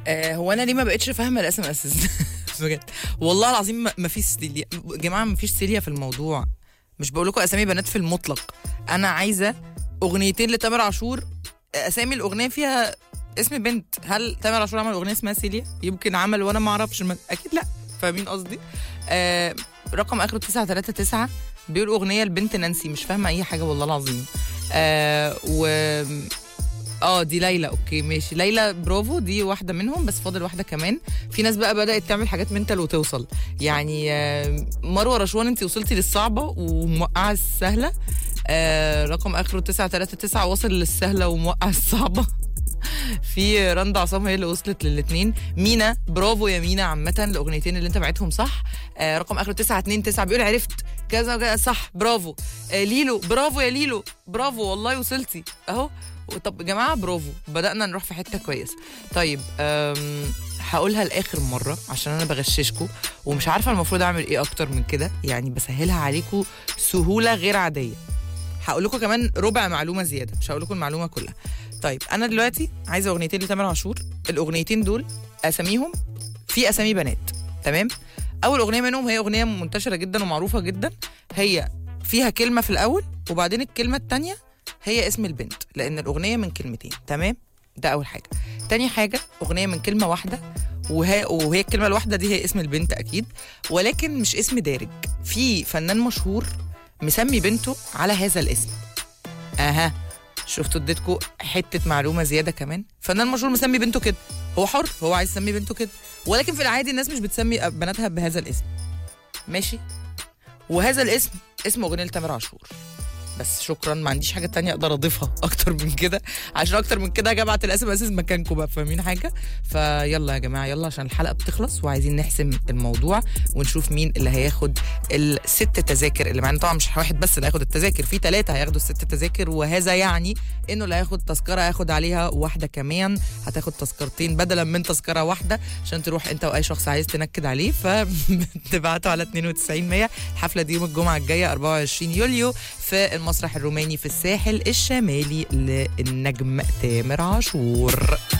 آه هو انا ليه ما بقتش فاهمه الاس ام اس بجد والله العظيم ما- ما فيش سيليا يا جماعه ما فيش سيليا في الموضوع مش بقول لكم اسامي بنات في المطلق انا عايزه اغنيتين لتامر عاشور اسامي الاغنيه فيها اسم بنت هل تامر عاشور عمل اغنيه اسمها سيليا يمكن عمل وانا ما اعرفش ما- اكيد لا فاهمين قصدي آه رقم اخره 939 بيقول اغنيه لبنت نانسي مش فاهمه اي حاجه والله العظيم آه و اه دي ليلى اوكي ماشي ليلى برافو دي واحده منهم بس فاضل واحده كمان في ناس بقى بدات تعمل حاجات منتال وتوصل يعني آه، مروه رشوان انت وصلتي للصعبه وموقعه السهله آه رقم اخره 939 واصل للسهله وموقع الصعبه في رندا عصام هي اللي وصلت للاثنين مينا برافو يا مينا عامه الاغنيتين اللي انت بعتهم صح آه رقم اخره 929 بيقول عرفت كذا وكذا صح برافو آه ليلو برافو يا ليلو برافو والله وصلتي اهو طب يا جماعه برافو بدانا نروح في حته كويس طيب أم، هقولها لاخر مره عشان انا بغششكم ومش عارفه المفروض اعمل ايه اكتر من كده يعني بسهلها عليكم سهوله غير عاديه هقول لكم كمان ربع معلومه زياده مش هقول لكم المعلومه كلها طيب انا دلوقتي عايزه اغنيتين لتامر عاشور الاغنيتين دول اساميهم في اسامي بنات تمام اول اغنيه منهم هي اغنيه منتشره جدا ومعروفه جدا هي فيها كلمه في الاول وبعدين الكلمه الثانيه هي اسم البنت لان الاغنيه من كلمتين تمام ده اول حاجه تاني حاجه اغنيه من كلمه واحده وهي وهي الكلمه الواحده دي هي اسم البنت اكيد ولكن مش اسم دارج في فنان مشهور مسمي بنته على هذا الاسم اها شفتوا اديتكم حته معلومه زياده كمان فنان مشهور مسمي بنته كده هو حر هو عايز يسمي بنته كده ولكن في العادي الناس مش بتسمي بناتها بهذا الاسم ماشي وهذا الاسم اسم اغنيه لتامر عاشور بس شكرا ما عنديش حاجه تانية اقدر اضيفها اكتر من كده عشان اكتر من كده هجي ابعت الاس ام اس مكانكم بقى فاهمين حاجه فيلا يا جماعه يلا عشان الحلقه بتخلص وعايزين نحسم الموضوع ونشوف مين اللي هياخد الست تذاكر اللي معانا طبعا مش واحد بس اللي هياخد التذاكر في ثلاثه هياخدوا الست تذاكر وهذا يعني انه اللي هياخد تذكره هياخد عليها واحده كمان هتاخد تذكرتين بدلا من تذكره واحده عشان تروح انت واي شخص عايز تنكد عليه فتبعته على 92 100 الحفله دي يوم الجمعه الجايه 24 يوليو في المسرح الروماني في الساحل الشمالي للنجم تامر عاشور